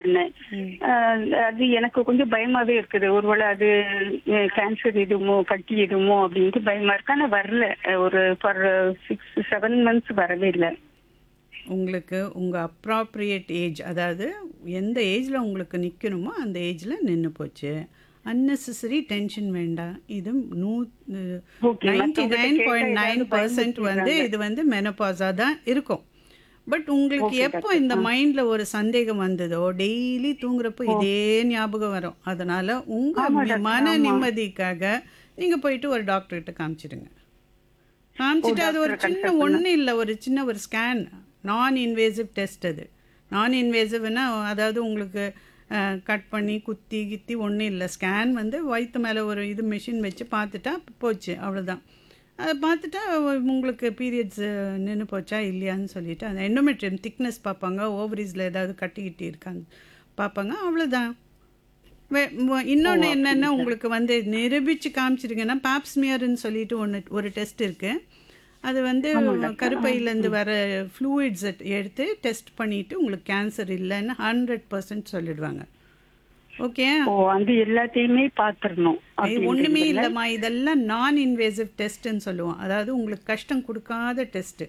சொன்னேன் அஹ், அது எனக்கு கொஞ்சம் பயமாவே இருக்குது ஒருவேளை அது கேன்சர் இதுமோ கட்டி இதுமோ அப்படின்ட்டு பயமா இருக்கு ஆனா வரல அஹ், ஒரு ஃபார் சிக்ஸ் செவன் மந்த்ஸ் வரவே இல்லை உங்களுக்கு உங்கள் அப்ராப்ரியேட் ஏஜ் அதாவது எந்த ஏஜில் உங்களுக்கு நிற்கணுமோ அந்த ஏஜில் நின்று போச்சு unnecessary டென்ஷன் வேண்டாம் இது நூ Okay, நைன்டி மத்தவங்ககிட்ட நைன் கேட்டா பாயிண்ட் நைன் ஏதாவது பர்சன்ட் வந்து இது வந்து மெனப்பாஸாக தான் இருக்கும் பட் உங்களுக்கு எப்போ இந்த மைண்டில் ஒரு சந்தேகம் வந்ததோ டெய்லி தூங்குறப்போ இதே ஞாபகம் வரும் அதனால உங்கள் மன நிம்மதிக்காக நீங்கள் போயிட்டு ஒரு டாக்டர்கிட்ட காமிச்சிடுங்க காமிச்சிட்டு அது ஒரு சின்ன ஒன்றும் இல்லை ஒரு சின்ன ஒரு ஸ்கேன் நான் இன்வேசிவ் டெஸ்ட் அது நான் இன்வேசிவ்னா அதாவது உங்களுக்கு கட் பண்ணி குத்தி கித்தி ஒன்றும் இல்லை ஸ்கேன் வந்து வயிற்று மேலே ஒரு இது மிஷின் வச்சு பார்த்துட்டா போச்சு அவ்வளோதான் அதை பார்த்துட்டா உங்களுக்கு பீரியட்ஸ் நின்று போச்சா இல்லையான்னு சொல்லிட்டு அந்த எண்டோமெட்ரியம் திக்னஸ் பார்ப்பாங்க ஓவரீஸில் ஏதாவது கட்டி கிட்டி இருக்காங்க பார்ப்பாங்க அவ்வளோதான் வே- ம- இன்னொன்னு என்னன்னா உங்களுக்கு வந்து நிரூபிச்சு காமிச்சிருங்கன்னா பாப்ஸ்மியர்னு சொல்லிட்டு ஒன்று ஒரு டெஸ்ட் இருக்கு அது வந்து கருப்பையிலேருந்து வர ஃப்ளூயிட்ஸ் எடுத்து டெஸ்ட் பண்ணிட்டு உங்களுக்கு கேன்சர் இல்லைன்னு ஹண்ட்ரட் பர்சன்ட் சொல்லிடுவாங்க ஓகே ஓ அந்த எல்லாத்தையுமே பாத்துறணும் ஒண்ணுமே இல்லைம்மா இதெல்லாம் நான் இன்வேசிவ் டெஸ்ட்னு சொல்லுவோம் அதாவது உங்களுக்கு கஷ்டம் கொடுக்காத டெஸ்ட்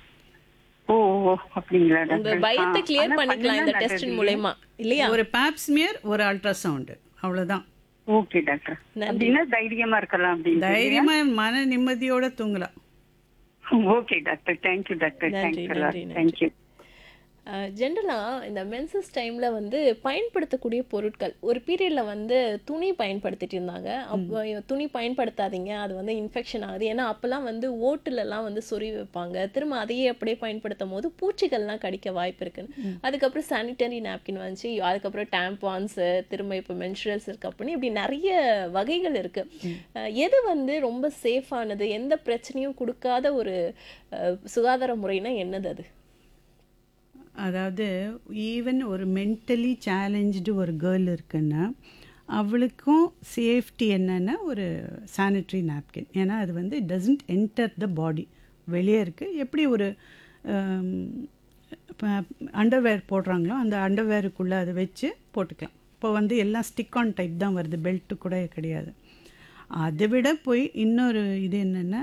ஓ ஓ, அப்படிங்களா உங்க டாக்டர் பயத்தை ஆ, கிளியர் ஆனா பண்ணிக்கலாம் இந்த பண்ணலாம் டெஸ்டின் டாக்டர். மூலயமா இல்லையா ஒரு பாப்ஸ்மியர் ஒரு அல்ட்ராசவுண்டு அவ்வளவுதான் ஓகே டாக்டர் அப்படின்னா தைரியமா இருக்கலாம் அப்படின்னு தைரியமா மன நிம்மதியோட தூங்கலாம் ஓகே டாக்டர் தேங்க்யூ டாக்டர் நன்றி, தேங்க்ஸ் நன்றி, நன்றி. தேங்க்யூ ஜென்ரலாக இந்த மென்சஸ் டைமில் வந்து பயன்படுத்தக்கூடிய பொருட்கள் ஒரு பீரியடில் வந்து துணி பயன்படுத்திட்டு இருந்தாங்க அப்போ துணி பயன்படுத்தாதீங்க அது வந்து இன்ஃபெக்ஷன் ஆகுது ஏன்னா அப்போல்லாம் வந்து ஓட்டுலலாம் வந்து சொறி வைப்பாங்க திரும்ப அதையே அப்படியே பயன்படுத்தும் போது பூச்சிகள்லாம் கடிக்க வாய்ப்பு இருக்குன்னு அதுக்கப்புறம் சானிட்டரி நாப்கின் வந்துச்சு அதுக்கப்புறம் டேம்பான்ஸு திரும்ப இப்போ மென்சுரல்ஸ் இருக்கு அப்படின்னு இப்படி நிறைய வகைகள் இருக்கு அஹ் எது வந்து ரொம்ப சேஃபானது எந்த பிரச்சனையும் கொடுக்காத ஒரு அஹ், சுகாதார முறைனா என்னது அது அதாவது ஈவன் ஒரு மென்டலி சேலஞ்சு ஒரு கேர்ள் இருக்குன்னா அவளுக்கும் சேஃப்டி என்னன்னா ஒரு சானிட்டரி நாப்கின் ஏன்னா அது வந்து it doesn't enter the body வெளியே இருக்குது எப்படி ஒரு அண்டர்வேர் போடுறாங்களோ அந்த அண்டர்வேருக்குள்ளே அதை வச்சு போட்டுக்கலாம் இப்போ வந்து எல்லாம் ஸ்டிக் ஆன் டைப் தான் வருது பெல்ட்டு கூட கிடையாது அதை விட போய் இன்னொரு இது என்னென்னா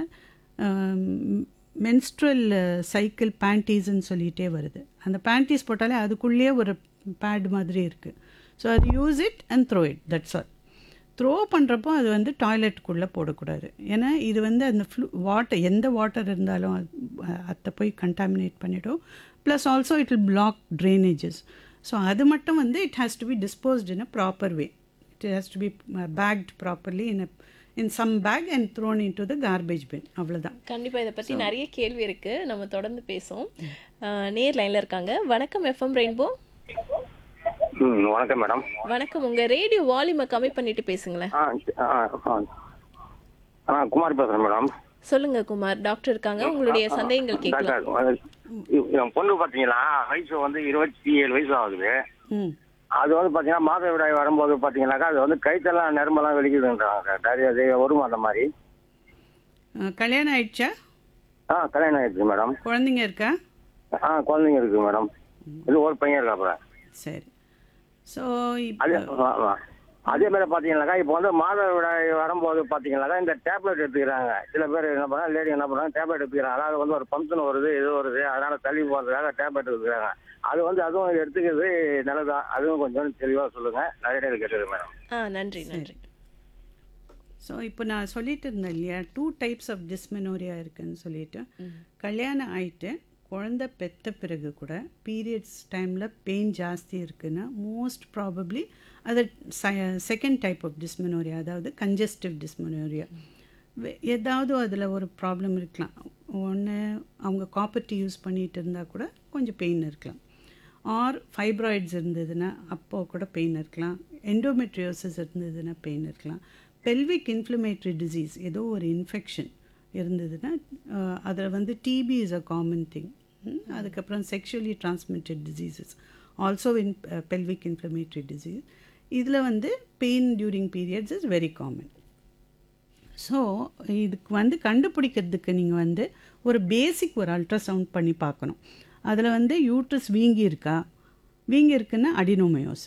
மென்ஸ்ட்ரல் சைக்கிள் பேண்டீஸ்ன்னு சொல்லிகிட்டே வருது அந்த பேண்டீஸ் போட்டாலே அதுக்குள்ளேயே ஒரு பேட் மாதிரி இருக்குது ஸோ அது use it and throw it that's all throw பண்ணுறப்போ அது வந்து டாய்லெட்டுக்குள்ளே போடக்கூடாது ஏன்னா இது வந்து அந்த ஃப்ளூ வாட்டர் எந்த வாட்டர் இருந்தாலும் அது- அதை போய் கண்டாமினேட் பண்ணிடும் plus also it will block drainages so அது மட்டும் வந்து it has to be disposed in a proper way it has to be packed properly in a in some bag and thrown into the garbage bin அவ்வளோதான் கண்டிப்பா இதை பத்தி நிறைய கேள்வி இருக்கு நம்ம தொடர்ந்து பேசுவோம் அஹ், நேர் லைன்ல இருக்காங்க வணக்கம் எஃப்எம் ரெயின்போ ம் வணக்கம் மேடம் வணக்கம் உங்க ரேடியோ வால்யூமை கம்மி பண்ணிட்டு பேசுங்களேன் ஆ ஆ ஆ ஆ குமார் பேசுகிறேன் மேடம் சொல்லுங்க குமார் டாக்டர் இருக்காங்க உங்களுடைய சந்தேகங்கள் கேட்கலாம் டாக்டர் அது, இ- என் பொண்ணு பார்த்தீங்களா வயசு வந்து இருபத்தி ஏழு வயசு ஆகுது ம் அது வந்து பார்த்தீங்கன்னா மாதவிடாய் வரும்போது பார்த்தீங்கன்னாக்கா அது வந்து கைத்தெல்லாம் நரம்பெல்லாம் வெடிக்குதுன்றாங்க டாக்டர் அது வருமா அந்த மாதிரி அஹ், கல்யாணம் ஆயிடுச்சா ஆ கல்யாணம் ஆயிடுச்சு மேடம் குழந்தைங்க இருக்கா ஆ குழந்தைங்க இருக்கு மேடம் இது ஒரு பையன் இருக்கா அப்புறம் சரி ஸோ அது இப்போ ஆ, ஆ. அதே மாதிரி பார்த்தீங்கன்னாக்கா இப்போ வந்து மாதவிடாய் வரும்போது பார்த்தீங்கன்னாக்கா இந்த டேப்லெட் எடுத்துக்கிறாங்க சில பேர் என்ன பண்ணுறாங்க லேடி என்ன பண்ணுறாங்க டேப்லெட் எடுத்துக்கிறாங்க அதாவது வந்து ஒரு ஃபங்க்ஷன் வருது இது வருது அதனால தள்ளி போகிறதுக்காக டேப்லெட் எடுத்துக்கிறாங்க அது வந்து அதுவும் எடுத்துக்கிறது நல்லதா அதுவும் கொஞ்சம் தெளிவாக சொல்லுங்க நிறைய பேர் கேட்டது மேடம் ஆ நன்றி நன்றி ஸோ இப்போ நான் சொல்லிட்டு இருந்தேன் இல்லையா டூ டைப்ஸ் ஆஃப் டிஸ்மெனோரியா இருக்குன்னு சொல்லிட்டு கல்யாணம் ஆயிட்டு குழந்தை பெத்த பிறகு கூட பீரியட்ஸ் டைமில் பெயின் ஜாஸ்தி இருக்குன்னா மோஸ்ட் ப்ராபப்ளி அது செகண்ட் டைப் ஆஃப் டிஸ்மெனோரியா அதாவது கன்ஜஸ்டிவ் டிஸ்மெனோரியா ஏதாவது அதில் ஒரு ப்ராப்ளம் இருக்கலாம் ஒன்று அவங்க காப்பர்ட்டி யூஸ் பண்ணிட்டு இருந்தால் கூட கொஞ்சம் பெயின் இருக்கலாம் ஆர் ஃபைப்ராய்ட்ஸ் இருந்ததுன்னா அப்போ கூட பெயின் இருக்கலாம் எண்டோமெட்ரியோசிஸ் இருந்ததுன்னா பெயின் இருக்கலாம் பெல்விக் இன்ஃப்ளமேட்டரி டிசீஸ் ஏதோ ஒரு இன்ஃபெக்ஷன் இருந்ததுன்னா அதில் வந்து TB is a common thing அதுக்கப்புறம் sexually transmitted diseases also in pelvic inflammatory disease இதில் வந்து pain during periods is very common so இதுக்கு வந்து கண்டுபிடிக்கிறதுக்கு நீங்கள் வந்து ஒரு பேசிக் ஒரு அல்ட்ராசவுண்ட் பண்ணி பார்க்கணும் அதில் வந்து யூட்ரஸ் வீங்கி இருக்கா வீங்கி இருக்குன்னா அடினோமயோசிஸ்